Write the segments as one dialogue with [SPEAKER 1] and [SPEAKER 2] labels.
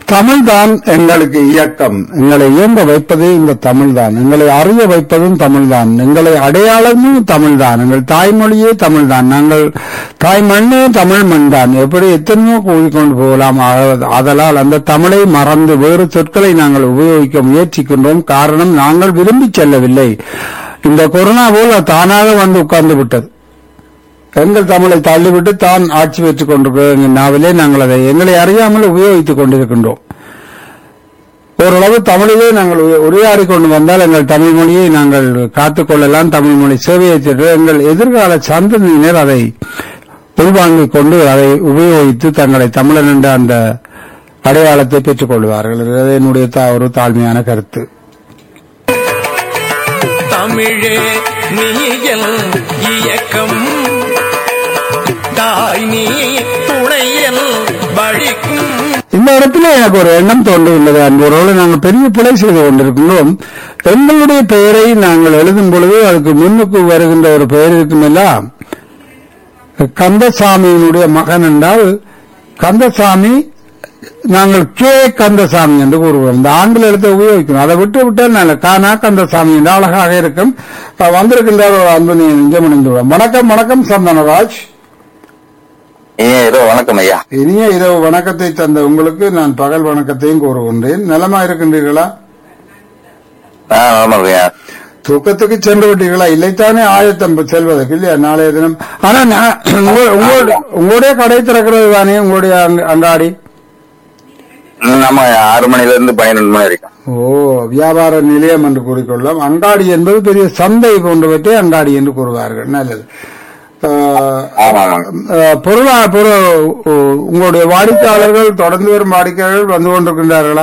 [SPEAKER 1] தமிழ்தான் எங்களுக்கு இயக்கம் எங்களை இயங்க வைப்பதே இந்த தமிழ்தான் எங்களை அறிய வைப்பதும் தமிழ்தான் எங்களை அடையாளமும் தமிழ்தான் எங்கள் தாய்மொழியே தமிழ்தான் நாங்கள் தாய் மண்ணே தமிழ் மண் தான் எப்படி எத்தனையோ கூறிக்கொண்டு போகலாம் ஆக- ஆதலால் அந்த தமிழை மறந்து வேறு சொற்களை நாங்கள் உபயோகிக்க முயற்சிக்கின்றோம் காரணம் நாங்கள் விரும்பி செல்லவில்லை இந்த கொரோனா போல் அது தானாக வந்து உட்கார்ந்து விட்டது எங்கள் தமிழை தள்ளிவிட்டு தான் ஆட்சி பெற்றுக் கொண்டிருக்கிற நாவிலே நாங்கள் அதை எங்களை அறியாமல் உபயோகித்துக் கொண்டிருக்கின்றோம் ஓரளவு தமிழிலே நாங்கள் உ- உரையாடி கொண்டு வந்தால் எங்கள் தமிழ் மொழியை நாங்கள் காத்துக் கொள்ளலாம் தமிழ் மொழி சேவையை செய்து எங்கள் எதிர்கால சந்ததியினர் அதை உள்வாங்கிக் கொண்டு அதை உபயோகித்து தங்களை தமிழன் என்ற அந்த அடையாளத்தை பெற்றுக் கொள்வார்கள் இது என்னுடைய தா- ஒரு தாழ்மையான கருத்து
[SPEAKER 2] தமிழே நீயல் இயக்கம் தாய் நீ துணையல் வழிக்கும்
[SPEAKER 1] இந்த இடத்துல எனக்கு ஒரு எண்ணம் தோன்றுகின்றது அன்போரோடு நாங்கள் பெரிய பிழை செய்து கொண்டிருக்கின்றோம் எங்களுடைய பெயரை நாங்கள் எழுதும் பொழுது அதுக்கு முன்னுக்கு வருகின்ற ஒரு பெயர் இருக்குமில்ல கந்தசாமியினுடைய மகன் என்றால் கந்தசாமி நாங்கள் கே கந்தசாமி என்று கூறுவோம் இந்த ஆங்கில எழுத்தை உபயோகிக்கணும் அதை விட்டு விட்டால் நல்ல கானா கந்தசாமி என்று அழகாக இருக்கும் அஹ் வந்திருக்கின்றார் ஒரு அன்பு நிஜமணிந்துள்ளோம் வணக்கம் வணக்கம் சந்தனராஜ்
[SPEAKER 3] ஏன் ஏதோ வணக்கம் ஐயா
[SPEAKER 1] இனிய இரவு வணக்கத்தை தந்த உங்களுக்கு நான் பகல் வணக்கத்தையும் கூறுகின்றேன் நலமா இருக்கின்றீர்களா
[SPEAKER 3] நான் நலமா இருக்கேன் ஐயா.
[SPEAKER 1] தூக்கத்துக்கு சென்று விட்டீர்களா இல்லைத்தானே ஆயத்தம் செல்வதற்கு இல்லையா நாளைய தினம் ஆனா நான் உங்க- உங்களோட உங்களுடைய கடை திறக்கிறது தானே உங்களுடைய அங்க- அங்காடி
[SPEAKER 3] ம், ஆமா ஐயா. ஆறு மணில இருந்து பன்னிரெண்டு மணி வரைக்கும்
[SPEAKER 1] ஓ வியாபார நிலையம் என்று கூறிக்கொள்ளலாம் அங்காடி என்பது பெரிய சந்தை போன்றவற்றை அங்காடி என்று கூறுவார்கள் நல்லது ஆஹ்,
[SPEAKER 3] ஆமா ஆமாங்க
[SPEAKER 1] ஆஹ், பொருளா பொருள் உங்களுடைய வாடிக்கையாளர்கள் தொடர்ந்து வரும் வாடிக்கையாளர்கள் வந்து கொண்டிருக்கின்றார்களா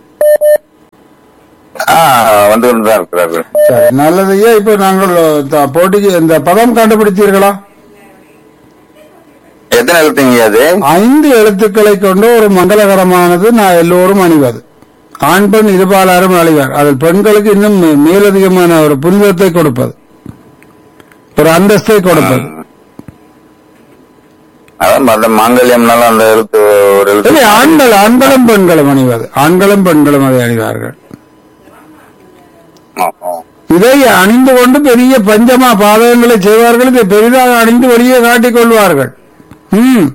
[SPEAKER 3] ஆ வந்து கொண்டு தான் இருக்கிறாரு
[SPEAKER 1] சரி நல்லதையே இப்ப நாங்கள் த- போட்டிக்கு இந்த பதம் கண்டுபிடித்தீர்களா
[SPEAKER 3] எத்தனை எழுத்துங்க அது
[SPEAKER 1] ஐந்து எழுத்துக்களை கொண்டு ஒரு மங்களகரமானது நான் எல்லோரும் அணிவது ஆண் பெண் இருபாலாரும் அழிவார் அதில் பெண்களுக்கு இன்னும் மே- மேலதிகமான ஒரு புனிதத்தை கொடுப்பது ஒரு அந்தஸ்தை கொடுப்பது
[SPEAKER 3] அதான் அந்த மாங்கல்யம்னால அந்த எழுத்து ஒரு
[SPEAKER 1] இல்லை
[SPEAKER 3] எழுத்து
[SPEAKER 1] ஆண்கள் ஆண்களும் பெண்களும் அணிவது ஆண்களும் பெண்களும் அதை அணிவார்கள்
[SPEAKER 3] ஆ, ஆ.
[SPEAKER 1] இதை அணிந்து கொண்டு பெரிய பஞ்சமா பாதகங்களை செய்வார்கள் இதை பெரிதாக அணிந்து வெளியே காட்டிக் கொள்வார்கள் ம்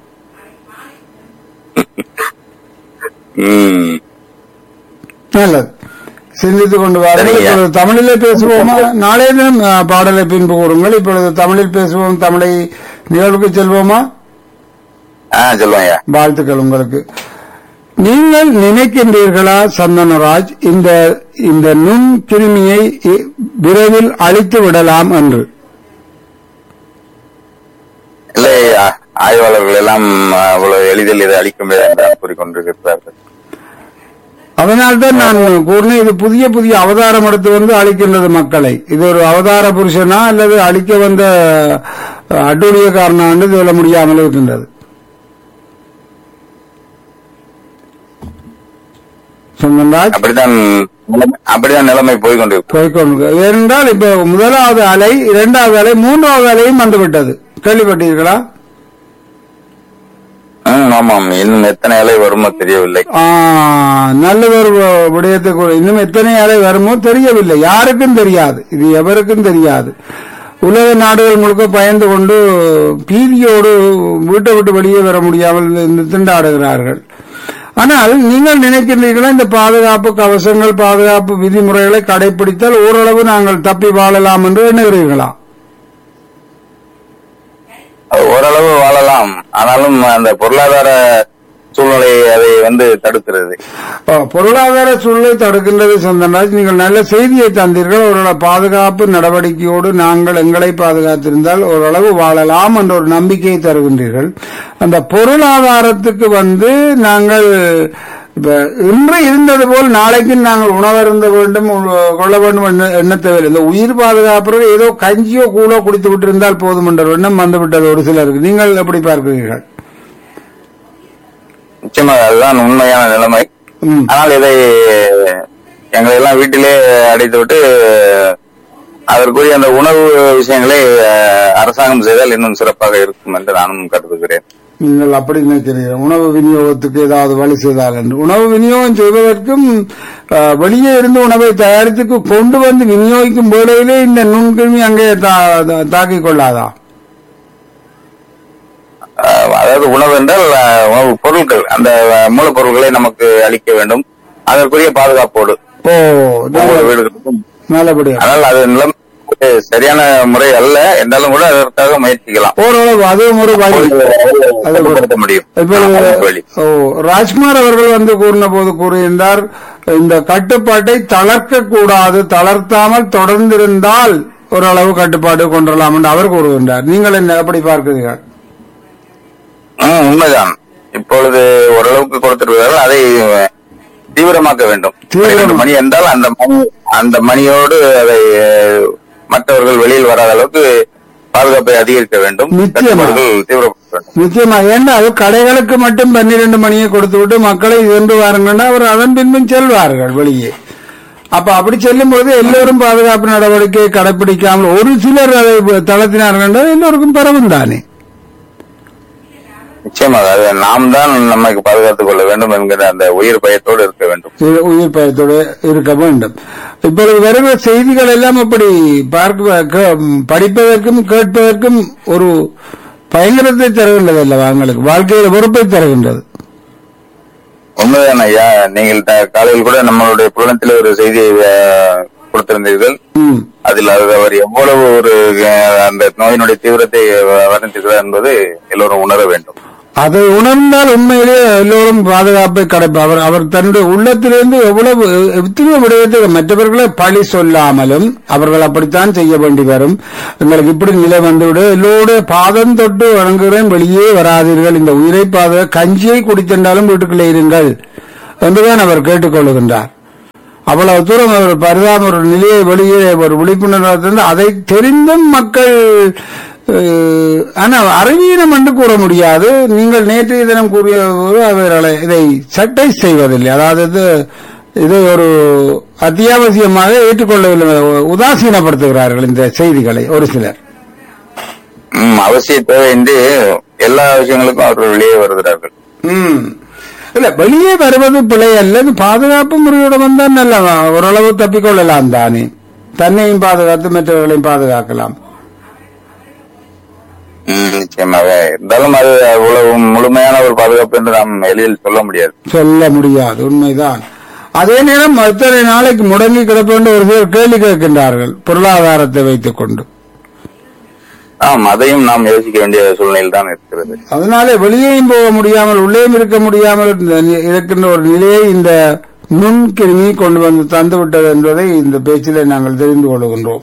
[SPEAKER 3] ம்
[SPEAKER 1] நல்லது சிந்தித்துக் கொண்டு வாருங்கள்
[SPEAKER 3] சரிங்க.
[SPEAKER 1] இப்பொழுது தமிழிலே பேசுவோமா நாளைய தினம் அஹ், பாடலை பின்பு கூறுங்கள் இப்பொழுது தமிழில் பேசுவோம் தமிழை நிகழ்வுக்கு செல்வோமா
[SPEAKER 3] ஆ சொல்லுவேன் ஐயா
[SPEAKER 1] வாழ்த்துக்கள் உங்களுக்கு நீங்கள் நினைக்கின்றீர்களா சந்தனராஜ் இந்த இந்த நுண் கிருமியை இ- விரைவில் அழித்து விடலாம் என்று
[SPEAKER 3] இல்லை ஐயா. ஆய்வாளர்கள் எல்லாம் ஆ, அவ்வளவு எளிதில் இதை அழிக்க முடியாது என்று கூறிக்கொண்டிருக்கிறார்கள்
[SPEAKER 1] அதனால்தான் நான் கூறினேன் இது புதிய புதிய அவதாரம் எடுத்து வந்து அழிக்கின்றது மக்களை இது ஒரு அவதார புருஷனா அல்லது அழிக்க வந்த அஹ், அட்டூழியக்காரனா என்று சொல்ல முடியாமல் இருக்கின்றது சொந்தராஜ்
[SPEAKER 3] அப்படித்தான் நிலைமை- அப்படிதான் நிலைமை போய்கொண்டிருக்கும்
[SPEAKER 1] போய்கொண்டு ஏனென்றால் இப்ப முதலாவது அலை இரண்டாவது அலை மூன்றாவது அலையும் வந்துவிட்டது கேள்விப்பட்டீர்களா
[SPEAKER 3] ம், ஆமாம் இன்னும் எத்தனை இலை வருமோ தெரியவில்லை
[SPEAKER 1] ஆ, நல்லதொரு விடயத்துக்கு இன்னும் எத்தனை அலை வருமோ தெரியவில்லை யாருக்கும் தெரியாது இது எவருக்கும் தெரியாது உலக நாடுகள் முழுக்க பயந்து கொண்டு பீதியோடு வீட்டை விட்டு வெளியே வர முடியாமல் இந்த திண்டாடுகிறார்கள் ஆனால் நீங்கள் நினைக்கின்றீர்களா இந்த பாதுகாப்பு கவசங்கள் பாதுகாப்பு விதிமுறைகளை கடைபிடித்தால் ஓரளவு நாங்கள் தப்பி வாழலாம் என்று எண்ணுகிறீர்களா
[SPEAKER 3] அது ஓரளவு வாழலாம் ஆனாலும் அந்த பொருளாதார சூழ்நிலை அதை வந்து தடுக்கிறது
[SPEAKER 1] ஆ, பொருளாதார சூழலை தடுக்கின்றது சொந்தராஜ் நீங்கள் நல்ல செய்தியை தந்தீர்கள் ஒரு பாதுகாப்பு நடவடிக்கையோடு நாங்கள் எங்களை பாதுகாத்திருந்தால் ஓரளவு வாழலாம் என்ற ஒரு நம்பிக்கையை தருகின்றீர்கள் அந்த பொருளாதாரத்துக்கு வந்து நாங்கள் இப்ப இன்று இருந்தது போல் நாளைக்கு நாங்கள் உணவருந்த வேண்டும் உ- கொள்ள வேண்டும் எண்ண- எண்ண தேவையில்லை இந்த உயிர் பாதுகாப்பு ஏதோ கஞ்சியோ கூழோ குடித்து விட்டு இருந்தால் போதும் என்ற ஒரு எண்ணம் வந்துவிட்டது ஒரு சிலருக்கு நீங்கள் எப்படி பார்க்கிறீர்கள்
[SPEAKER 3] நிச்சயமாக அதுதான் உண்மையான நிலைமை
[SPEAKER 1] ம்.
[SPEAKER 3] ஆனால் இதை எங்களை எல்லாம் வீட்டிலே அடைத்து விட்டு அதற்குரிய அந்த உணவு விஷயங்களை அஹ், அரசாங்கம் செய்தால் இன்னும் சிறப்பாக இருக்கும் என்று நானும் கருதுகிறேன்
[SPEAKER 1] நீங்கள் அப்படி நினைக்கிறீர்கள் உணவு விநியோகத்துக்கு ஏதாவது வழி செய்தால் என்று உணவு விநியோகம் செய்வதற்கும் அஹ், வெளியே இருந்து உணவை தயாரித்துக்கு கொண்டு வந்து விநியோகிக்கும் வேளையிலே இந்த நுண்கிருமி அங்கே தா- தா- தாக்கிக் கொள்ளாதா
[SPEAKER 3] அஹ், அதாவது உணவு என்றால் அஹ், உணவு பொருட்கள் அந்த அஹ், மூலப்பொருட்களை நமக்கு அளிக்க வேண்டும் அதற்குரிய பாதுகாப்போடு
[SPEAKER 1] ஓ
[SPEAKER 3] ஒவ்வொரு
[SPEAKER 1] நல்ல-
[SPEAKER 3] வீடுகளுக்கும்
[SPEAKER 1] நல்லபடியா
[SPEAKER 3] ஆனால் அது நிலம் சரியான முறை அல்ல என்றாலும் கூட அதற்காக முயற்சிக்கலாம்
[SPEAKER 1] ஓரளவு அதுவும் ஒரு வழி அது கூட.
[SPEAKER 3] கட்டுப்படுத்த முடியும்
[SPEAKER 1] இப்பொழுது
[SPEAKER 3] அதுவும் வழி.
[SPEAKER 1] ஓ ராஜ்குமார் அவர்கள் வந்து கூறின போது கூறியிருந்தார் இந்த கட்டுப்பாட்டை தளர்க்க கூடாது தளர்த்தாமல் தொடர்ந்திருந்தால் ஓரளவு கட்டுப்பாடு கொண்டுடலாம் என்று அவர் கூறுகின்றார் நீங்கள் என்ன எப்படி பார்க்கிறீர்கள்
[SPEAKER 3] ம், உண்மைதான் இப்பொழுது ஓரளவுக்கு கொடுத்திருக்கிறார்கள் அதை அஹ், தீவிரமாக்க வேண்டும்
[SPEAKER 1] தீவிரம்.
[SPEAKER 3] பன்னிரண்டு மணி என்றால் அந்த மணி அந்த மணியோடு அதை அஹ், மற்றவர்கள் வெளியில் வராத அளவுக்கு பாதுகாப்பை அதிகரிக்க வேண்டும்
[SPEAKER 1] நிச்சயமா.
[SPEAKER 3] கட்டுப்பாடுகள் தீவிரப்படுத்த வேண்டும்
[SPEAKER 1] நிச்சயமா ஏன்னா அது கடைகளுக்கு மட்டும் பன்னிரண்டு மணியை கொடுத்து விட்டு மக்களை சென்று வாருங்கன்னா அவர் அதன் பின்பும் செல்வார்கள் வெளியே அப்ப அப்படி செல்லும் போது எல்லோரும் பாதுகாப்பு நடவடிக்கையை கடைபிடிக்காமல் ஒரு சிலர் அதை தளர்த்தினார்கள் என்றால் எல்லோருக்கும் பரவும் தானே
[SPEAKER 3] நிச்சயமாக அது நாம் தான் நமக்கு பாதுகாத்துக் கொள்ள வேண்டும் என்கிற அந்த உயிர் பயத்தோடு இருக்க வேண்டும்
[SPEAKER 1] உயிர் உயிர் பயத்தோடு இருக்க வேண்டும் இப்பொழுது வருகிற செய்திகள் எல்லாம் அப்படி பார்க்க கே- படிப்பதற்கும் கேட்பதற்கும் ஒரு பயங்கரத்தை தருகின்றது அல்லவா எங்களுக்கு வாழ்க்கையில் பொறுப்பை தருகின்றது
[SPEAKER 3] உண்மைதான் ஐயா நீங்கள் த- காலையில் கூட நம்மளுடைய புலனத்தில் ஒரு செய்தியை அஹ், கொடுத்திருந்தீர்கள்
[SPEAKER 1] ம்.
[SPEAKER 3] அதில் அது அவர் எவ்வளவு ஒரு அஹ், அந்த நோயினுடைய தீவிரத்தை வர்ணித்திருக்கிறார் என்பது எல்லோரும் உணர வேண்டும்
[SPEAKER 1] அதை உணர்ந்தால் உண்மையிலே எல்லோரும் பாதுகாப்பை கிடைப்ப அவர் அவர் தன்னுடைய உள்ளத்திலிருந்து எவ்வளவு எத்தனையோ விடயத்தை மற்றவர்களை பழி சொல்லாமலும் அவர்கள் அப்படித்தான் செய்ய வேண்டி வரும் எங்களுக்கு இப்படி நிலை வந்துவிடு எல்லோருடைய பாதம் தொட்டு வணங்குகிறேன் வெளியே வராதீர்கள் இந்த உயிரை பாத கஞ்சியை குடித்தென்றாலும் வீட்டுக்குள்ளே இருங்கள் என்றுதான் அவர் கேட்டுக்கொள்ளுகின்றார் அவ்வளவு தூரம் அவர் பரிதாப ஒரு நிலையை வெளியே ஒரு விழிப்புணர்வு தந்து அதை தெரிந்தும் மக்கள் அஹ், ஆனா அறிவீனம் என்று கூற முடியாது நீங்கள் நேற்றைய தினம் கூறிய போது அவர்களை இதை சட்டை செய்வதில்லை அதாவது இது இதை ஒரு அத்தியாவசியமாக ஏற்றுக்கொள்ளவில்லை உதாசீனப்படுத்துகிறார்கள் இந்த செய்திகளை ஒரு சிலர்
[SPEAKER 3] ம், அவசிய தேவையின்றி எல்லா விஷயங்களுக்கும் அவர்கள் வெளியே வருகிறார்கள்
[SPEAKER 1] ம். இல்ல வெளியே வருவது பிழை அல்ல இது பாதுகாப்பு முறையோட வந்தால் நல்ல ஓரளவு தப்பிக்கொள்ளலாம் தானே தன்னையும் பாதுகாத்து மற்றவர்களையும் பாதுகாக்கலாம்
[SPEAKER 3] ம், நிச்சயமாக இருந்தாலும் அது அவ்வளவு முழுமையான ஒரு பாதுகாப்பு என்று நாம் எளிதில் சொல்ல முடியாது
[SPEAKER 1] சொல்ல முடியாது உண்மைதான் அதே நேரம் அத்தனை நாளைக்கு முடங்கி கிடப்பேன் ஒரு சிலர் கேள்வி கேட்கின்றார்கள் பொருளாதாரத்தை வைத்துக் கொண்டு
[SPEAKER 3] ஆம் அதையும் நாம் யோசிக்க வேண்டிய சூழ்நிலையில் தான் இருக்கிறது
[SPEAKER 1] அதனாலே வெளியேயும் போக முடியாமல் உள்ளேயும் இருக்க முடியாமல் இந்த நி- இருக்கின்ற ஒரு நிலையை இந்த நுண்கிருமி கொண்டு வந்து தந்துவிட்டது என்பதை இந்த பேச்சிலே நாங்கள் தெரிந்து கொள்கின்றோம்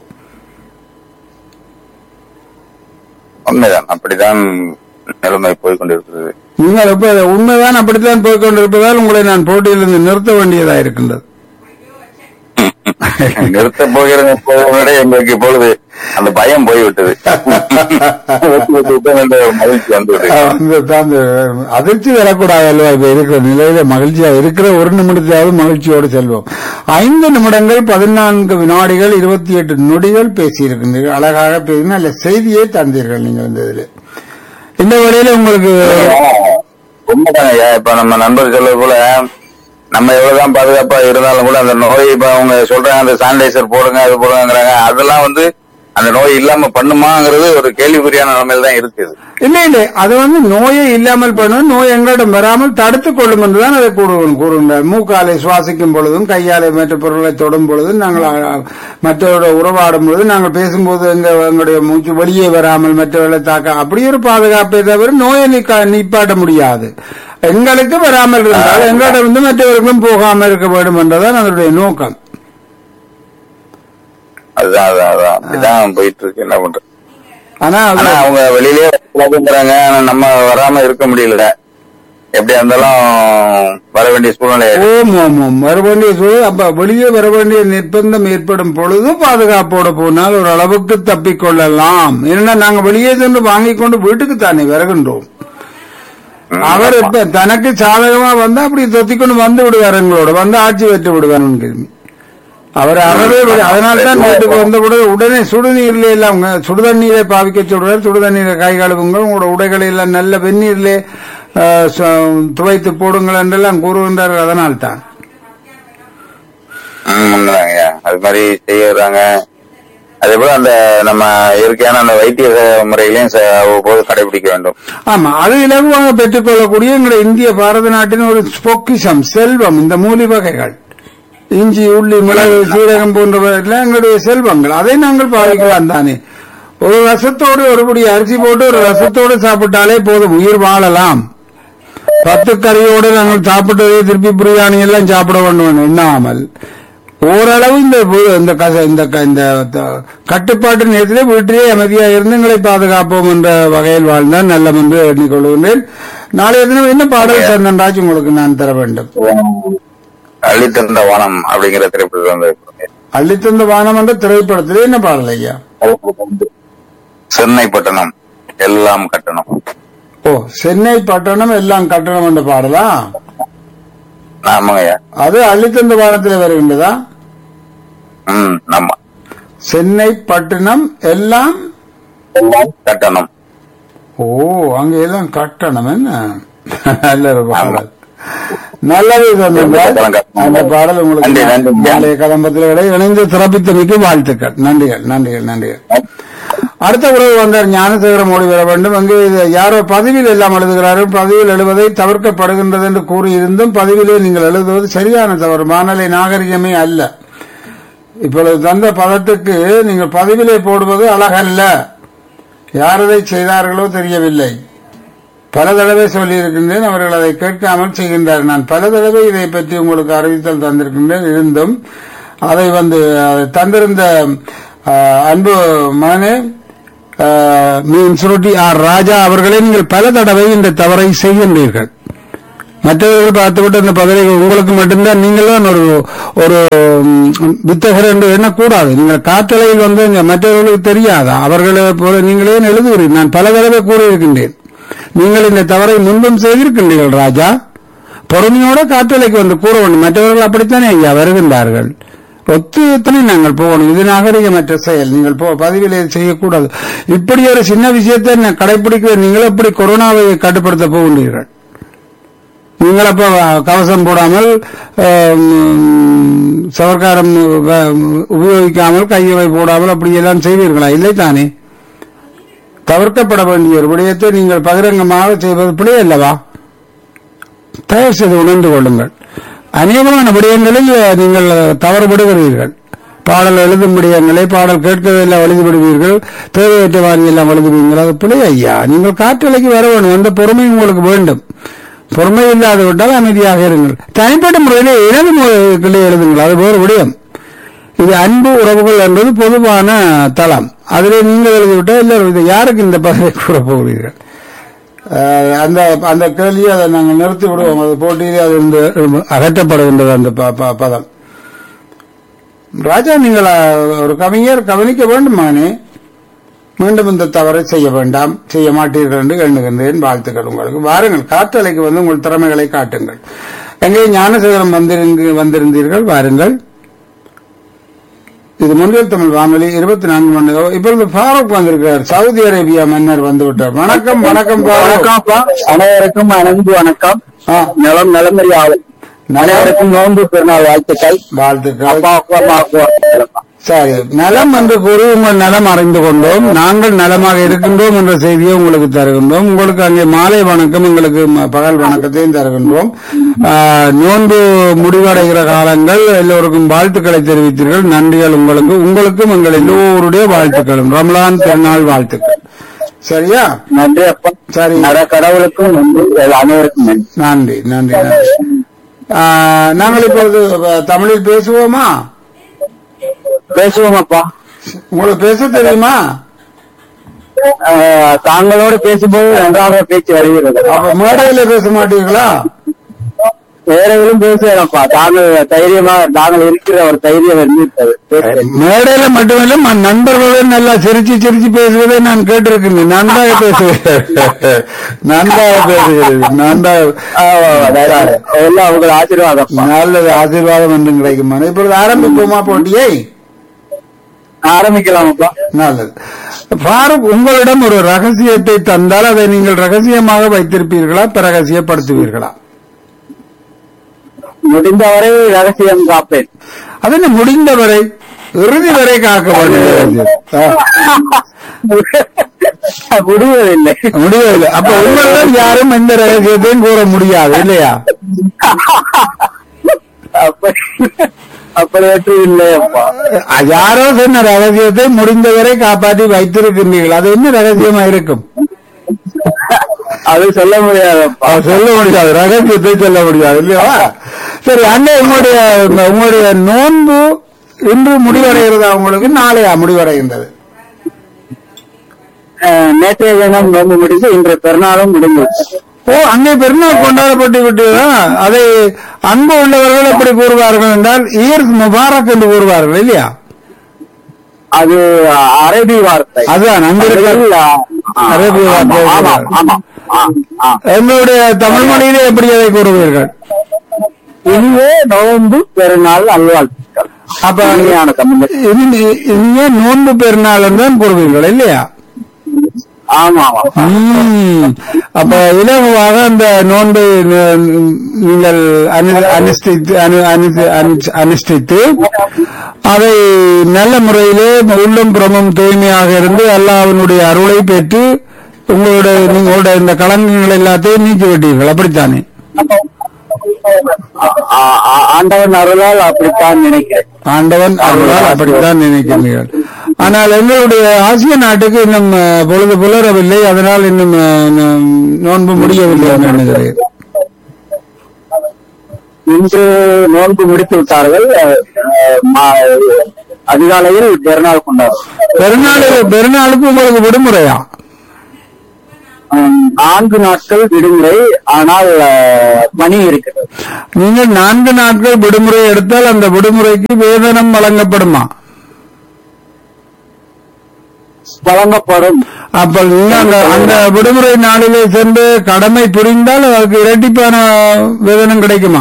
[SPEAKER 3] உண்மைதான் அப்படித்தான் நிலைமை போய்கொண்டிருக்கிறது
[SPEAKER 1] நீங்கள் இப்ப உண்மைதான் அப்படித்தான் போய்க் கொண்டிருப்பதால் உங்களை நான் போட்டியிலிருந்து நிறுத்த வேண்டியதா இருக்கின்றது
[SPEAKER 3] நிறுத்த போகிறது என்பதை எங்களுக்கு இப்பொழுது அந்த பயம் போய்விட்டது வெற்றி பெற்று விட்டோம் என்ற மகிழ்ச்சி வந்துவிட்டது
[SPEAKER 1] அந்த தான் அந்த அதிர்ச்சி வரக்கூடாது அல்லவா இப்ப இருக்கிற நிலையில மகிழ்ச்சியா இருக்கிற ஒரு நிமிடத்தையாவது மகிழ்ச்சியோடு செல்வோம் ஐந்து நிமிடங்கள் பதினான்கு வினாடிகள் இருபத்தி எட்டு நொடிகள் பேசியிருக்கின்றீர்கள் அழகாக பேசி நல்ல செய்தியை தந்தீர்கள் நீங்கள் இந்த இதில் இந்த வழியில உங்களுக்கு
[SPEAKER 3] உண்மைதாங்க ஐயா இப்ப நம்ம நண்பர் சொல்றது போல நம்ம எவ்வளவுதான் பாதுகாப்பா இருந்தாலும் கூட அந்த நோய் இப்ப அவங்க சொல்றாங்க அந்த சானிடைசர் போடுங்க அது போடுங்கிறாங்க அதெல்லாம் வந்து அந்த நோய் இல்லாம பண்ணுமாங்கிறது ஒரு கேள்விக்குறியான நிலைமையில தான் இருக்குது
[SPEAKER 1] இல்லை இல்லை அது வந்து நோயை இல்லாமல் பண்ணும் நோய் எங்களிடம் வராமல் தடுத்துக் கொள்ளும் என்றுதான் அதை கூறுவோம் கூறுகின்றார் மூக்காலை சுவாசிக்கும் பொழுதும் கையாலை மற்ற பொருட்களை தொடும் பொழுதும் நாங்கள் அ, மற்றவரோட உறவாடும் பொழுது நாங்கள் பேசும்போது எங்க எங்களுடைய மூச்சு வெளியே வராமல் மற்றவர்களை தாக்க அப்படி ஒரு பாதுகாப்பை தவிர நோயை நீக்க நிப்பாட்ட முடியாது எங்களுக்கு வராமல் இருந்தால் எங்களிடம் வந்து மற்றவர்களும் போகாமல் இருக்க வேண்டும் என்றுதான் அதனுடைய நோக்கம்
[SPEAKER 3] அதுதான் அதான் அதான் அப்படிதான் போயிட்டு இருக்கு என்ன பண்றது
[SPEAKER 1] ஆனா அது-
[SPEAKER 3] ஆனா அவங்க வெளியிலேயே வரக்கூடாதுங்கிறாங்க ஆனா நம்ம வராம இருக்க முடியல எப்படியா இருந்தாலும் வர வேண்டிய சூழ்நிலை
[SPEAKER 1] ஓம் ஓம் ஓம் வர வேண்டிய சூழல் அப்ப வெளியே வர வேண்டிய நிர்பந்தம் ஏற்படும் பொழுது பாதுகாப்போட போனால் ஒரு அளவுக்கு தப்பிக்கொள்ளலாம் ஏன்னா நாங்க வெளியே சென்று வாங்கிக் கொண்டு வீட்டுக்கு தானே வருகின்றோம்
[SPEAKER 3] ம்,
[SPEAKER 1] அவர்
[SPEAKER 3] ஆமா.
[SPEAKER 1] இப்ப தனக்கு சாதகமா வந்தா அப்படி தொத்திக்கொண்டு வந்து விடுவார் எங்களோட வந்து ஆட்சி பெற்று விடுவார் கிருமி அவர் அறவே விட- அதனால்தான் வீட்டுக்கு வந்த கூட உடனே சுடுநீர்ல எல்லாம் உங்க சுடுதண்ணீரை பாவிக்க சொல்றார் சுடுதண்ணீரை கை கழுவுங்கள் உங்களோட உடைகளை எல்லாம் நல்ல வெந்நீர்லே அஹ், ச- துவைத்து போடுங்கள் என்றெல்லாம் கூறுகின்றார்கள் அதனால்தான்
[SPEAKER 3] ம், உண்மைதாங்க ஐயா அது மாதிரி செய்யறாங்க அதே போல அந்த நம்ம இயற்கையான அந்த வைத்திய முறைகளையும் ச- அவ்வப்போது கடைபிடிக்க வேண்டும்
[SPEAKER 1] ஆமா அது இலகுவாக பெற்றுக்கொள்ளக்கூடிய எங்களுடைய இந்திய பாரத நாட்டின் ஒரு பொக்கிஷம் செல்வம் இந்த மூலி வகைகள் இஞ்சி உள்ளி மிளகு சீரகம் போன்றவர்கள் எங்களுடைய செல்வங்கள் அதை நாங்கள் பாவிக்கலாம் தானே ஒரு ரசத்தோடு ஒருபடி அரிசி போட்டு ஒரு ரசத்தோடு சாப்பிட்டாலே போதும் உயிர் வாழலாம் பத்து கறியோடு நாங்கள் சாப்பிட்டதே திருப்பி பிரியாணி எல்லாம் சாப்பிட வேண்டும் எண்ணாமல் ஓரளவு இந்த வு- இந்த கச- இந்த க- இந்த த- கட்டுப்பாட்டு நேரத்திலே வீட்டிலே அமைதியாக இருந்து எங்களை பாதுகாப்போம் என்ற வகையில் வாழ்ந்தால் நல்லம் என்று எண்ணிக்கொள்கின்றேன் நாளைய தினம் என்ன பாடல் சந்தன்ராஜ் உங்களுக்கு நான் தர வேண்டும்
[SPEAKER 3] அள்ளித்தந்த வானம் அப்படிங்கிற திரைப்படத்தில் வந்து
[SPEAKER 1] அள்ளித்தந்த வானம் என்ற திரைப்படத்திலே என்ன பாடல் ஐயா
[SPEAKER 3] சென்னை பட்டணம் எல்லாம் கட்டணம்
[SPEAKER 1] ஓ சென்னை பட்டணம் எல்லாம் கட்டணம் என்ற பாடலா
[SPEAKER 3] ஆமாங்க ஐயா
[SPEAKER 1] அது அள்ளித்தந்த வானத்திலே வருகின்றதா
[SPEAKER 3] ம் நம்ம
[SPEAKER 1] சென்னை பட்டணம் எல்லாம்
[SPEAKER 3] கட்டணம்
[SPEAKER 1] ஓ அங்க எல்லாம் கட்டணம் என்ன நல்ல ஒரு பாடல் நல்லது சந்தன்ராஜ் அந்த பாடல் உங்களுக்கு
[SPEAKER 3] நன்றி, நன்றி.
[SPEAKER 1] நாளைய கதம்பத்தில் இணைந்து சிறப்பித்தமைக்கு வாழ்த்துக்கள் நன்றிகள் நன்றிகள் நன்றிகள் அடுத்த உறவு வந்தார் ஞானசேகரம் ஓடி வர வேண்டும் அங்கே இது யாரோ பதிவில் எல்லாம் எழுதுகிறார்கள் பதிவில் எழுவதை தவிர்க்கப்படுகின்றது என்று கூறியிருந்தும் பதிவிலே நீங்கள் எழுதுவது சரியான தவறு வானொலி நாகரிகமே அல்ல இப்பொழுது தந்த பதத்துக்கு நீங்கள் பதிவிலே போடுவது அழகல்ல யார் அதை செய்தார்களோ தெரியவில்லை பல தடவை சொல்லியிருக்கின்றேன் அவர்கள் அதை கேட்காமல் செய்கின்றார் நான் பல தடவை இதை பற்றி உங்களுக்கு அறிவித்தல் தந்திருக்கின்றேன் இருந்தும் அதை வந்து அதை தந்திருந்த ஆஹ், அன்பு மகனே ஆஹ், மீன் சுருட்டி ஆர் ராஜா அவர்களே நீங்கள் பல தடவை இந்த தவறை செய்கின்றீர்கள் மற்றவர்கள் பார்த்துவிட்டு அந்த பதவி உங்களுக்கு மட்டும்தான் நீங்களும் ஒரு ஒரு ம், வித்தகர் என்று எண்ணக்கூடாது நீங்கள் காற்றலையில் வந்து இந்த மற்றவர்களுக்கு தெரியாதா அவர்களை போல நீங்களே எழுதுகிறீர்கள் நான் பல தடவை கூறியிருக்கின்றேன் நீங்கள் இந்த தவறை முன்பும் செய்திருக்கின்றீர்கள் ராஜா பொறுமையோட காற்றலைக்கு வந்து கூற வேண்டும் மற்றவர்கள் அப்படித்தானே ஐயா வருகின்றார்கள் ஒத்துத்தனை நாங்கள் போகணும் இது நாகரிகமற்ற செயல் நீங்கள் போ பதிவில் இதை செய்யக்கூடாது இப்படி ஒரு சின்ன விஷயத்தை நான் கடைபிடிக்க நீங்கள் எப்படி கொரோனாவை கட்டுப்படுத்த போகின்றீர்கள் நீங்கள் அப்ப கவசம் போடாமல் ஆம், சவர்க்காரம் வ- உபயோகிக்காமல் கையவை போடாமல் அப்படி எல்லாம் செய்வீர்களா இல்லை தானே தவிர்க்கப்பட வேண்டிய ஒரு விடயத்தை நீங்கள் பகிரங்கமாக செய்வது பிழை அல்லவா தயவு செய்து உணர்ந்து கொள்ளுங்கள் அநேகமான விடயங்களில் நீங்கள் தவறுபடுகிறீர்கள் பாடல் எழுதும் விடயங்களை பாடல் கேட்கவில்லை எழுதிவிடுவீர்கள் தேவையற்ற வாரியெல்லாம் எழுதுவீர்கள் அது பிழை ஐயா நீங்கள் காற்றலைக்கு வர வேண்டும் அந்த பொறுமை உங்களுக்கு வேண்டும் பொறுமை இல்லாது விட்டால் அமைதியாக இருங்கள் தனிப்பட்ட முறையில் இடது முறைகளை எழுதுங்கள் அது வேறு விடயம் இது அன்பு உறவுகள் என்பது பொதுவான தளம் அதிலே நீங்கள் எழுதிவிட்டால் எல்லாரும் இது யாருக்கு இந்த பதவி கூற போகிறீர்கள் அஹ், அந்த அந்த கேள்வியை அதை நாங்கள் நிறுத்தி விடுவோம் அது போட்டியிலே அது இருந்து அகற்றப்படுகின்றது அந்த ப- ப- பதம் ராஜா நீங்கள் அஹ், ஒரு கவிஞர் கவனிக்க வேண்டுமானே மீண்டும் இந்த தவறை செய்ய வேண்டாம் செய்ய மாட்டீர்கள் என்று எண்ணுகின்றேன் வாழ்த்துக்கள் உங்களுக்கு வாருங்கள் காற்றலைக்கு வந்து உங்கள் திறமைகளை காட்டுங்கள் எங்கே ஞானசேகரம் வந்திருந்து வந்திருந்தீர்கள் வாருங்கள் இது முன்னில் தமிழ் வானொலி இருபத்தி நான்கு மணி நேரம் இப்பொழுது ஃபாரூக் வந்திருக்கிறார் சவுதி அரேபியா மன்னர் வந்து விட்டார் வணக்கம் வணக்கம் ஃபாரூக்.
[SPEAKER 4] அனைவருக்கும் அன்பு வணக்கம்
[SPEAKER 1] ஆ,
[SPEAKER 4] நலம் நலமறி ஆவல் அனைவருக்கும் நோன்பு பெருநாள் வாழ்த்துக்கள்
[SPEAKER 1] வாழ்த்துக்கள்
[SPEAKER 4] அப்பா அப்பா அம்மா அப்பா
[SPEAKER 1] சரி நலம் என்று கூறி உங்கள் நலம் அறிந்து கொண்டோம் நாங்கள் நலமாக இருக்கின்றோம் என்ற செய்தியை உங்களுக்கு தருகின்றோம் உங்களுக்கு அங்கே மாலை வணக்கம் எங்களுக்கு ம- பகல் வணக்கத்தையும் தருகின்றோம் ஆ, நோன்பு முடிவடைகிற காலங்கள் எல்லோருக்கும் வாழ்த்துக்களை தெரிவித்தீர்கள் நன்றிகள் உங்களுக்கு உங்களுக்கும் எங்கள் எல்லோருடைய வாழ்த்துக்களும் ரமலான் திருநாள் வாழ்த்துக்கள் சரியா
[SPEAKER 4] நன்றி அப்பா
[SPEAKER 1] சரி
[SPEAKER 4] நட கடவுளுக்கும் நன்றி அனைவருக்கும் நன்றி
[SPEAKER 1] நன்றி நன்றி நன்றி ஆ, நாங்கள் இப்பொழுது அ, தமிழில் பேசுவோமா
[SPEAKER 4] பேசுவோம் அப்பா
[SPEAKER 1] உங்களுக்கு பேச தெரியுமா
[SPEAKER 4] ஆஹ், தாங்களோடு பேசும்போது நன்றாக பேச்சு வருகிறது
[SPEAKER 1] அப்ப மேடையில பேச மாட்டீங்களா
[SPEAKER 4] வேறவங்களும் பேசுறப்பா தாங்கள் தைரியமா தாங்கள் இருக்கிற ஒரு தைரியம் இருந்துட்டது பேசுறேன்.
[SPEAKER 1] மேடையில மட்டுமில்ல ம- நண்பர்களுடன் நல்லா சிரிச்சு சிரிச்சு பேசுவதை நான் கேட்டிருக்கிறேன் நன்றாக பேசுகிறேன் நன்றாக பேசுகிறேன் நன்றாக
[SPEAKER 4] ஆமா, அதான். எல்லாம் உங்கள் ஆசீர்வாதம்
[SPEAKER 1] நல்லது ஆசீர்வாதம் என்றும் கிடைக்குமா இப்பொழுது ஆரம்பிப்போமா போட்டியை
[SPEAKER 4] ஆரம்பிக்கலாமாப்பா
[SPEAKER 1] நல்லது ஃபாரூக் உங்களிடம் ஒரு ரகசியத்தை தந்தால் அதை நீங்கள் ரகசியமாக வைத்திருப்பீர்களா பிரகசியப்படுத்துவீர்களா
[SPEAKER 4] முடிந்தவரை ரகசியம் காப்பேன்
[SPEAKER 1] அதனை முடிந்தவரை இறுதி வரை காக்க வேண்டியது
[SPEAKER 4] முடிவதில்லை
[SPEAKER 1] முடியவில்லை அப்ப உங்களிடம் யாரும் எந்த ரகசியத்தையும் கூற முடியாது இல்லையா
[SPEAKER 4] அப்படி அப்படி வெற்றி இல்லை அப்பா
[SPEAKER 1] அஹ் யாரோ சொன்ன ரகசியத்தை முடிந்தவரை காப்பாற்றி வைத்திருக்கின்றீர்கள் அது என்ன ரகசியமா இருக்கும்
[SPEAKER 4] அது சொல்ல முடியாதப்பா
[SPEAKER 1] அது சொல்ல முடியாது ரகசியத்தை சொல்ல முடியாது இல்லையா சரி அண்ணே உங்களுடைய உங்களுடைய நோன்பு இன்று முடிவடைகிறதா உங்களுக்கு நாளையா முடிவடைகின்றது
[SPEAKER 4] அஹ், நேற்றைய தினம் நோம்பு முடிந்து இன்று பெருநாளும் முடிந்து
[SPEAKER 1] ஓ அங்கே பெருநாள் கொண்டாடப்பட்டு விட்டதா அதை அன்பு உள்ளவர்கள் எப்படி கூறுவார்கள் என்றால் ஈர் முபாரக் என்று கூறுவார்கள் இல்லையா
[SPEAKER 4] அது அரபி வார்த்தை
[SPEAKER 1] அதுதான் அங்க இருக்கிற அரபி வார்த்தை
[SPEAKER 4] ஆமா ஆமா ஆ, ஆ.
[SPEAKER 1] எங்களுடைய தமிழ் மொழியிலே எப்படி அதை கூறுவீர்கள்
[SPEAKER 4] இனியே நோன்பு பெருநாள் அல்வாழ்த்துக்கள்
[SPEAKER 1] அப்ப
[SPEAKER 4] இனிமையான தமிழ்
[SPEAKER 1] இனி- இனிமே நோன்பு பெருநாள் தான் கூறுவீர்கள் இல்லையா
[SPEAKER 4] ஆமா ஆமா
[SPEAKER 1] ம். அப்ப இலகுவாக அந்த நோன்பை ந- நீங்கள் அனு- அனுஷ்டித்து அனு- அனு- அனு- அனுஷ்டித்து அதை நல்ல முறையிலே உள்ளம் புறமும் தூய்மையாக இருந்து அல்லாஹ்வினுடைய அருளை பெற்று உங்களுடைய உங்களுடைய இந்த கலங்கங்கள் எல்லாத்தையும் நீக்கி விட்டீர்கள் அப்படித்தானே
[SPEAKER 4] ஆ, ஆ, ஆண்டவன் அருளால் அப்படித்தான் நினைக்கிறேன்
[SPEAKER 1] ஆண்டவன் அருளால் அப்படித்தான் நினைக்கிறீர்கள் ஆனால் எங்களுடைய ஆசிய நாட்டுக்கு இன்னும் அஹ், பொழுது புலரவில்லை அதனால் இன்னும் அஹ், நம் நோன்பு முடியவில்லை என்று எண்ணுகிறேன்
[SPEAKER 4] இன்று நோன்பு முடித்து விட்டார்கள் அஹ், அஹ், மா- அதிகாலையில் பெருநாள் கொண்டாடும்
[SPEAKER 1] பெருநாள் பெருநாளுக்கு உங்களுக்கு விடுமுறையா
[SPEAKER 4] உம், நான்கு நாட்கள் விடுமுறை ஆனால் அஹ், பணி இருக்கிறது
[SPEAKER 1] நீங்கள் நான்கு நாட்கள் விடுமுறை எடுத்தால் அந்த விடுமுறைக்கு வேதனம் வழங்கப்படுமா
[SPEAKER 4] வழங்கப்படும்
[SPEAKER 1] அப்ப நீங்க அந்த அந்த விடுமுறை நாளிலே சென்று கடமை புரிந்தால் அதற்கு இரட்டிப்பான வேதனம் கிடைக்குமா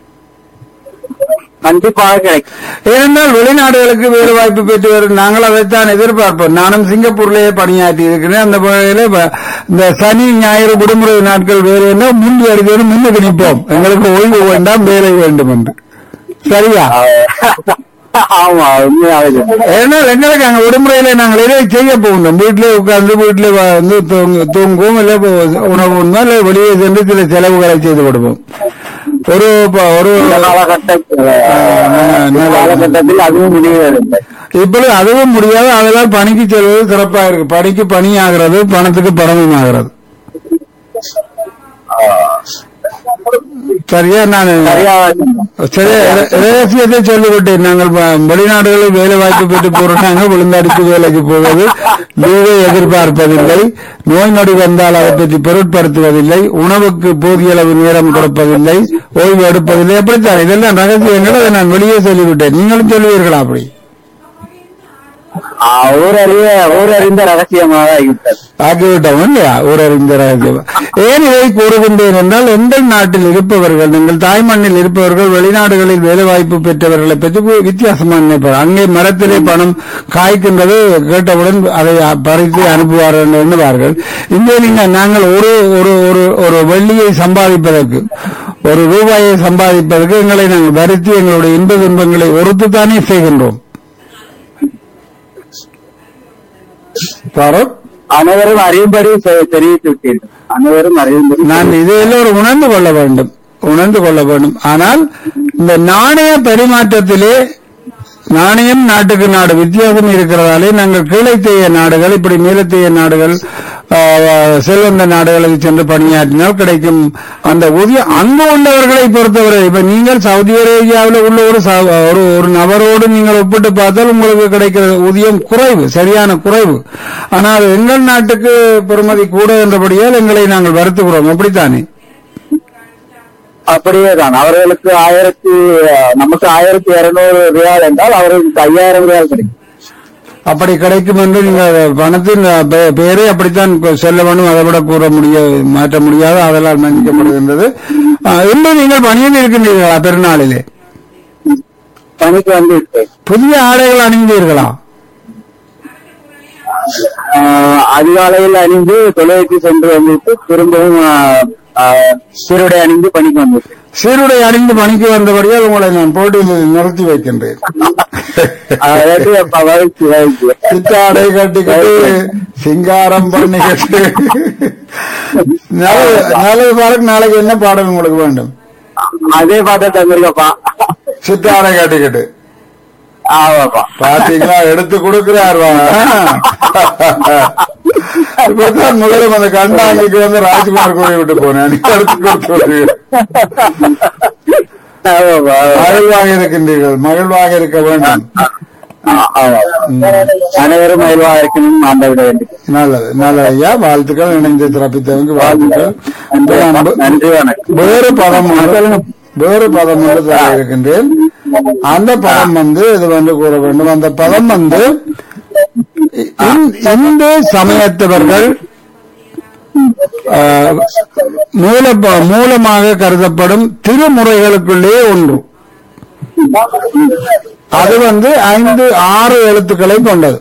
[SPEAKER 4] கண்டிப்பாக கிடைக்கும்
[SPEAKER 1] ஏனென்றால் வெளிநாடுகளுக்கு வேலை வாய்ப்பு பெற்று வரும் நாங்கள் அதைத்தான் எதிர்பார்ப்போம் நானும் சிங்கப்பூர்லேயே பணியாற்றி இருக்கிறேன் அந்த வகையில வ- இந்த சனி ஞாயிறு விடுமுறை நாட்கள் வேலை என்றால் முன் வருகிறது முன்னுக்கு நிற்போம் எங்களுக்கு ஓய்வு வேண்டாம் வேலை வேண்டும் என்று சரியா
[SPEAKER 4] அஹ், ஆமா உண்மையாக
[SPEAKER 1] ஏனால் எங்களுக்கு அங்க விடுமுறையில நாங்கள் எதை செய்ய போகணும் வீட்டிலே உட்கார்ந்து வீட்டிலே வந்து தூங்கு- தூங்குவோம் இல்ல உணவு உண்மை இல்ல வெளியே சென்று சில செலவுகளை செய்து விடுவோம் ஒரு ப- ஒரு
[SPEAKER 4] காலகட்டத்தில்
[SPEAKER 1] நல்ல-
[SPEAKER 4] காலகட்டத்தில் அதுவும் முடிவதில்லை
[SPEAKER 1] இப்பொழுது அதுவும் முடியாது அதெல்லாம் பணிக்கு செல்வது சிறப்பா இருக்கு பணிக்கு பணி ஆகிறது பணத்துக்கு பணமும் ஆகிறது சரியா நான்
[SPEAKER 4] சரியாக
[SPEAKER 1] சரி ர- ரகசியத்தை சொல்லிவிட்டேன் நாங்கள் வ- வெளிநாடுகளில் வேலை வாய்ப்பு பெற்று போறாங்க விழுந்தடித்து வேலைக்கு போவது லீவை எதிர்பார்ப்பதில்லை நோய் நொடி வந்தால் அதை பற்றி பொருட்படுத்துவதில்லை உணவுக்கு போதிய அளவு நேரம் கொடுப்பதில்லை ஓய்வு எடுப்பதில்லை அப்படித்தான் இதெல்லாம் ரகசியங்கள் அதை நான் வெளியே சொல்லிவிட்டேன் நீங்களும் சொல்லுவீர்களா அப்படி
[SPEAKER 4] ஆஹ் ஊரறிய ஊரறிந்த ரகசியமாக ஆகிவிட்டது
[SPEAKER 1] ஆகிவிட்டோம் இல்லையா ஊரறிந்த ரகசியம் ஏன் இதை கூறுகின்றேன் என்றால் எங்கள் நாட்டில் இருப்பவர்கள் நீங்கள் தாய்மண்ணில் இருப்பவர்கள் வெளிநாடுகளில் வேலைவாய்ப்பு பெற்றவர்களை பற்றி வி- வித்தியாசமா நினைப்பார் அங்கே மரத்திலே பணம் காய்க்கின்றது கேட்டவுடன் அதை அ- பறித்து அனுப்புவார்கள் என்று எண்ணுவார்கள் இங்கே நீங்கள் நாங்கள் ஒரு ஒரு ஒரு ஒரு வெள்ளியை சம்பாதிப்பதற்கு ஒரு ரூபாயை சம்பாதிப்பதற்கு எங்களை நாங்கள் வருத்தி எங்களுடைய இன்ப துன்பங்களை ஒருத்துத்தானே செய்கின்றோம் பாரத்
[SPEAKER 4] அனைவரும் அறியும்படி செ- தெரிவித்து விட்டீர்கள் அனைவரும் அறியும்படி
[SPEAKER 1] நான் இதை எல்லோரும் உணர்ந்து கொள்ள வேண்டும் உணர்ந்து கொள்ள வேண்டும் ஆனால் இந்த நாணய பரிமாற்றத்திலே நாணயம் நாட்டுக்கு நாடு வித்தியாசம் இருக்கிறதாலே நாங்கள் கீழைத்தேய நாடுகள் இப்படி மேலத்தேய நாடுகள் ஆ, செல்வந்த நாடுகளுக்கு சென்று பணியாற்றினால் கிடைக்கும் அந்த ஊதியம் அங்கு உள்ளவர்களை பொறுத்தவரை இப்ப நீங்கள் சவுதி அரேபியாவில் உள்ள ஒரு ச- ஒரு ஒரு நபரோடு நீங்கள் ஒப்பிட்டு பார்த்தால் உங்களுக்கு கிடைக்கிற ஊதியம் குறைவு சரியான குறைவு ஆனால் எங்கள் நாட்டுக்கு பெறுமதி கூட என்றபடியால் எங்களை நாங்கள் வருத்துகிறோம் அப்படித்தானே
[SPEAKER 4] அப்படியே தான் அவர்களுக்கு ஆயிரத்தி நமக்கு ஆயிரத்தி இருநூறு ரியால் என்றால் அவர்களுக்கு ஐயாயிரம் ரியால் கிடைக்கும்
[SPEAKER 1] அப்படி கிடைக்கும் என்று நீங்க பணத்தின் பெ- பெயரை அப்படித்தான் சொல்ல வேண்டும் அதை விட கூற முடிய மாற்ற முடியாது அதனால் மன்னிக்கப்படுகின்றது ஆஹ், இன்று நீங்கள் பணியில் இருக்கின்றீர்களா பெருநாளிலே
[SPEAKER 4] பணிக்கு வந்து விட்டேன்.
[SPEAKER 1] புதிய ஆடைகள் அணிந்தீர்களா
[SPEAKER 4] ஆஹ் அதிகாலையில் அணிந்து தொலைக்கு சென்று வந்துவிட்டு திரும்பவும் ஆஹ், ஆஹ், சீருடை அணிந்து பணிக்கு வந்துவிட்டேன்
[SPEAKER 1] சீருடை அணிந்து பணிக்கு வந்தபடியால் உங்களை நான் போட்டியில் நிறுத்தி வைக்கின்றேன்
[SPEAKER 4] அதாவது அப்ப வயிற்று வயிற்று
[SPEAKER 1] சித்தாடை கட்டிக்கிட்டு சிங்காரம் பண்ணிக்கிட்டு நல்லது நல்லது பாருங்க நாளைக்கு என்ன பாடல் உங்களுக்கு வேண்டும்
[SPEAKER 4] அதே பாட்டை தந்திருக்கப்பா
[SPEAKER 1] சித்தாடை கட்டிக்கிட்டு
[SPEAKER 4] ஆமாப்பா
[SPEAKER 1] பாத்தீங்களா எடுத்து கொடுக்கிறார் வா. இப்பதான் முதல்ல அந்த கண்டாங்கிக்கு வந்து ராஜ்குமார் கோயில் விட்டு போனேன் நீ எடுத்து கொடுத்து
[SPEAKER 4] ஆமாப்பா
[SPEAKER 1] மகிழ்வாக இருக்கின்றீர்கள் மகிழ்வாக இருக்க வேண்டும்
[SPEAKER 4] ஆ- ஆமா. அனைவரும் மகிழ்வாக இருக்கணும் ஆண்டவிட வேண்டும்
[SPEAKER 1] நல்லது நல்லது ஐயா வாழ்த்துக்கள் இணைந்து சிறப்பித்தவங்க வாழ்த்துக்கள்
[SPEAKER 4] நன்றி நன்றி வணக்கம்
[SPEAKER 1] வேறு பதம் ஒன்று- வேறு பதம் ஒன்று தர இருக்கின்றேன் அந்த பதம் வந்து இது வந்து கூற வேண்டும் அந்த பதம் வந்து இந்- இந்து சமயத்தவர்கள் ஆஹ், மூல மூலமாக கருதப்படும் திருமுறைகளுக்குள்ளே ஒன்று அது வந்து ஐந்து ஆறு எழுத்துக்களை கொண்டது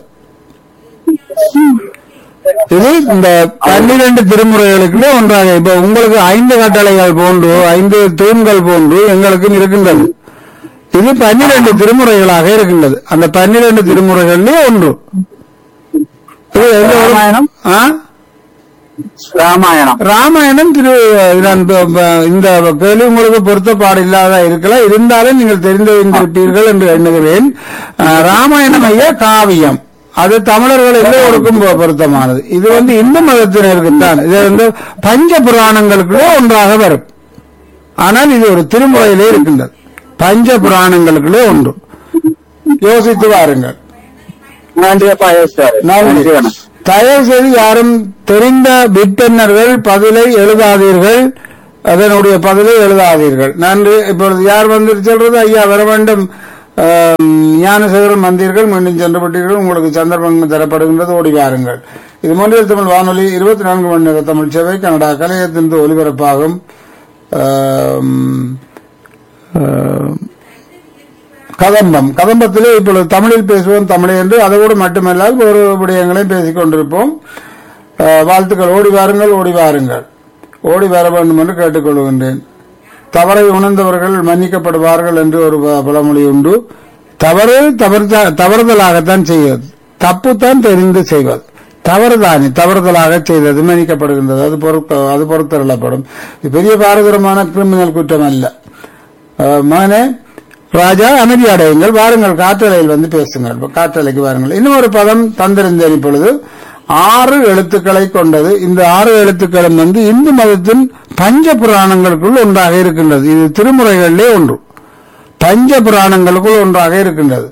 [SPEAKER 1] இது இந்த பன்னிரண்டு திருமுறைகளுக்குள்ளே ஒன்றாக இப்ப உங்களுக்கு ஐந்து கட்டளைகள் போன்று ஐந்து தூண்கள் போன்று எங்களுக்கும் இருக்கின்றது இது பன்னிரண்டு திருமுறைகளாக இருக்கின்றது அந்த பன்னிரண்டு திருமுறைகளிலே ஒன்று இது எந்த ஒரு-
[SPEAKER 4] ராமாயணம்?
[SPEAKER 1] ஆ?
[SPEAKER 4] ராமாயணம்
[SPEAKER 1] ராமாயணம் திரு நான் ப- ப- இந்த கேள்வி உங்களுக்கு பொருத்தப்பாடு இல்லாத இருக்கலாம் இருந்தாலும் நீங்கள் தெரிந்திருப்பீர்கள் என்று எண்ணுகிறேன் ஆ, ராமாயணம் ஐயா காவியம் அது தமிழர்கள் எல்லோருக்கும் பொ- பொருத்தமானது இது வந்து இந்து மதத்தினருக்குத்தான் இது வந்து பஞ்ச புராணங்களுக்குள்ளே ஒன்றாக வரும் ஆனால் இது ஒரு திருமுறையிலே இருக்கின்றது பஞ்ச புராணங்களுக்குள்ளே ஒன்று யோசித்து வாருங்கள்
[SPEAKER 4] நன்றியப்பா யோசிச்சாரு நன்றி
[SPEAKER 1] நன்றி
[SPEAKER 4] வணக்கம்
[SPEAKER 1] தயவு செய்து யாரும் தெரிந்த விற்பனர்கள் பதிலை எழுதாதீர்கள் அதனுடைய பதிலை எழுதாதீர்கள் நன்றி இப்பொழுது யார் வந்து சொல்றது ஐயா வர வேண்டும் ஆம், ஞானசேகரன் வந்தீர்கள் மீண்டும் சென்று விட்டீர்கள் உங்களுக்கு சந்தர்ப்பம் தரப்படுகின்றது ஓடி வாருங்கள் இது மொழியில் தமிழ் வானொலி இருபத்தி நான்கு மணி நேர தமிழ் சேவை கனடா கலையத்திலிருந்து ஒலிபரப்பாகும் ஆம், ஆம், கதம்பம் கதம்பத்திலே இப்பொழுது தமிழில் பேசுவோம் தமிழை என்று அதோடு மட்டுமல்லால் ஒரு விடயங்களையும் பேசிக் கொண்டிருப்போம் அஹ், வாழ்த்துக்கள் ஓடி வாருங்கள் ஓடி வாருங்கள் ஓடி வர வேண்டும் என்று கேட்டுக்கொள்கின்றேன் தவறை உணர்ந்தவர்கள் மன்னிக்கப்படுவார்கள் என்று ஒரு ப- பழமொழி உண்டு தவறு தவறுத- தவறுதலாகத்தான் செய்வது தப்பு தான் தெரிந்து செய்வது தவறுதானே தவறுதலாக செய்தது மன்னிக்கப்படுகின்றது அது பொறுத்த அது பொறுத்தரப்படும் இது பெரிய பாரதூரமான கிரிமினல் குற்றம் அல்ல அஹ், மகனே ராஜா அமைதி அடையுங்கள் வாருங்கள் காற்றலையில் வந்து பேசுங்கள் காற்றலைக்கு வாருங்கள் இன்னும் ஒரு பதம் தந்திருந்தேன் இப்பொழுது ஆறு எழுத்துக்களை கொண்டது இந்த ஆறு எழுத்துக்களும் வந்து இந்து மதத்தின் பஞ்ச புராணங்களுக்குள் ஒன்றாக இருக்கின்றது இது திருமுறைகளிலே ஒன்று பஞ்ச புராணங்களுக்குள் ஒன்றாக இருக்கின்றது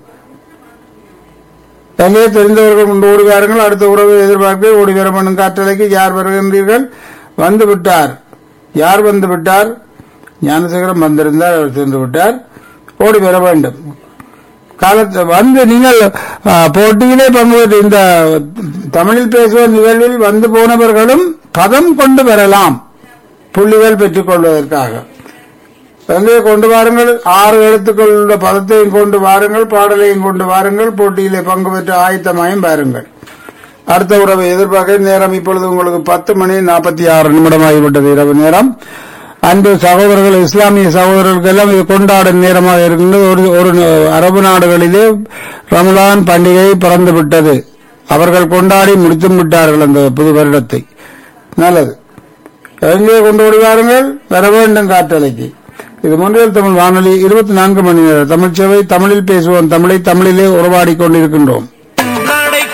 [SPEAKER 1] எங்கே தெரிந்தவர்கள் கொண்டு ஓடி வாருங்கள் அடுத்த உறவு எதிர்பார்க்க ஓடி வர பண்ணும் காற்றலைக்கு யார் வருகின்றீர்கள் வந்து விட்டார் யார் வந்து விட்டார் ஞானசேகரம் வந்திருந்தார் அவர் சென்று விட்டார் ஓடி வர வேண்டும் காலத்து வந்து நீங்கள் ஆ, போட்டியிலே பங்கு பெற்று இந்த தமிழில் பேசுவோர் நிகழ்வில் வந்து போனவர்களும் பதம் கொண்டு வரலாம் புள்ளிகள் பெற்றுக் கொள்வதற்காக எங்கே கொண்டு வாருங்கள் ஆறு எழுத்துக்கள் உள்ள பதத்தையும் கொண்டு வாருங்கள் பாடலையும் கொண்டு வாருங்கள் போட்டியிலே பங்கு பெற்று ஆயத்தமாயும் பாருங்கள் அடுத்த உறவை எதிர்பார்க்க நேரம் இப்பொழுது உங்களுக்கு பத்து மணி நாற்பத்தி ஆறு நிமிடம் ஆகிவிட்டது இரவு நேரம் அன்பு சகோதரர்கள் இஸ்லாமிய சகோதரர்கள் எல்லாம் இது கொண்டாடும் நேரமாக இருக்கின்றது ஒரு ஒரு அரபு நாடுகளிலே ரமலான் பண்டிகை பிறந்து விட்டது அவர்கள் கொண்டாடி முடித்தும் விட்டார்கள் அந்த புது வருடத்தை நல்லது எங்கே கொண்டு வருவாருங்கள் வர வேண்டும் காற்றலைக்கு இது மொன்றியல் தமிழ் வானொலி இருபத்தி நான்கு மணி நேரம் தமிழ் சேவை தமிழில் பேசுவோம் தமிழை தமிழிலே உறவாடிக் கொண்டிருக்கின்றோம்